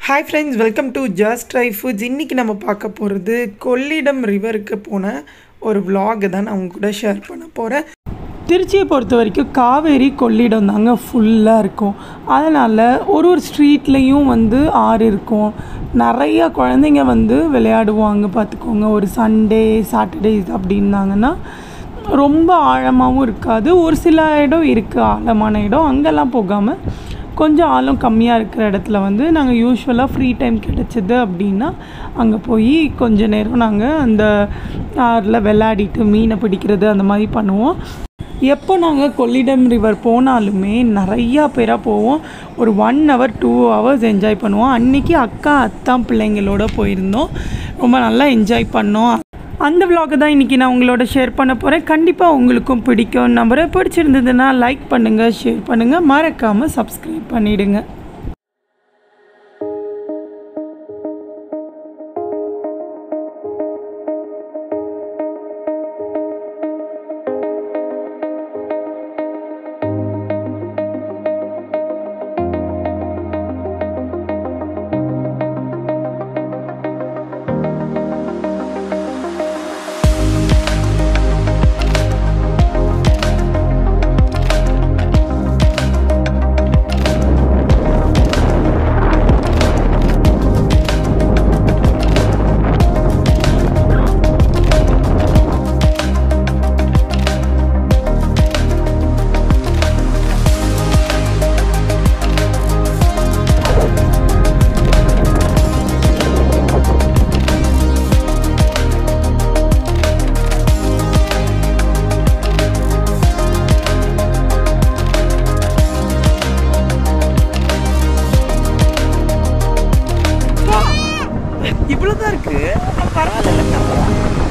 hi friends welcome to just try foods இன்றைக்கி நம்ம பார்க்க போகிறது கொள்ளிடம் ரிவருக்கு போன ஒரு vlog தான் நான் உங்க கூட ஷேர் பண்ண போகிறேன் திருச்சியை பொறுத்த வரைக்கும் காவேரி கொள்ளிடம் தாங்க ஃபுல்லாக இருக்கும் அதனால் ஒரு ஒரு ஸ்ட்ரீட்லேயும் வந்து ஆறு இருக்கும் நிறைய குழந்தைங்க வந்து விளையாடுவாங்க பார்த்துக்கோங்க ஒரு சண்டே சாட்டர்டேஸ் அப்படின்னாங்கன்னா ரொம்ப ஆழமாகவும் இருக்காது ஒரு சில இடம் இருக்குது ஆழமான இடம் அங்கெல்லாம் போகாமல் கொஞ்சம் ஆழம் கம்மியாக இருக்கிற இடத்துல வந்து நாங்கள் யூஸ்வலாக ஃப்ரீ டைம் கிடச்சிது அப்படின்னா அங்கே போய் கொஞ்ச நேரம் நாங்கள் அந்த ஆறில் விளையாடிட்டு மீனை பிடிக்கிறது அந்த மாதிரி பண்ணுவோம் எப்போ நாங்கள் கொள்ளிடம் ரிவர் போனாலுமே நிறையா பேராக போவோம் ஒரு one hour two hours enjoy பண்ணுவோம் அன்றைக்கி அக்கா அத்தான் பிள்ளைங்களோட போயிருந்தோம் ரொம்ப நல்லா என்ஜாய் பண்ணோம் அந்த vlog தான் இன்றைக்கி நான் உங்களோட ஷேர் பண்ண போகிறேன் கண்டிப்பாக உங்களுக்கும் பிடிக்கும் நம்பரை பிடிச்சிருந்ததுன்னா லைக் பண்ணுங்கள் ஷேர் பண்ணுங்கள் மறக்காமல் சப்ஸ்கிரைப் பண்ணிவிடுங்க இவ்வளோதான் இருக்கு பரவாயில்ல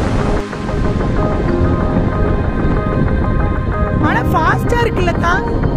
ஆனால் ஃபாஸ்ட்டாக இருக்குல்லக்கா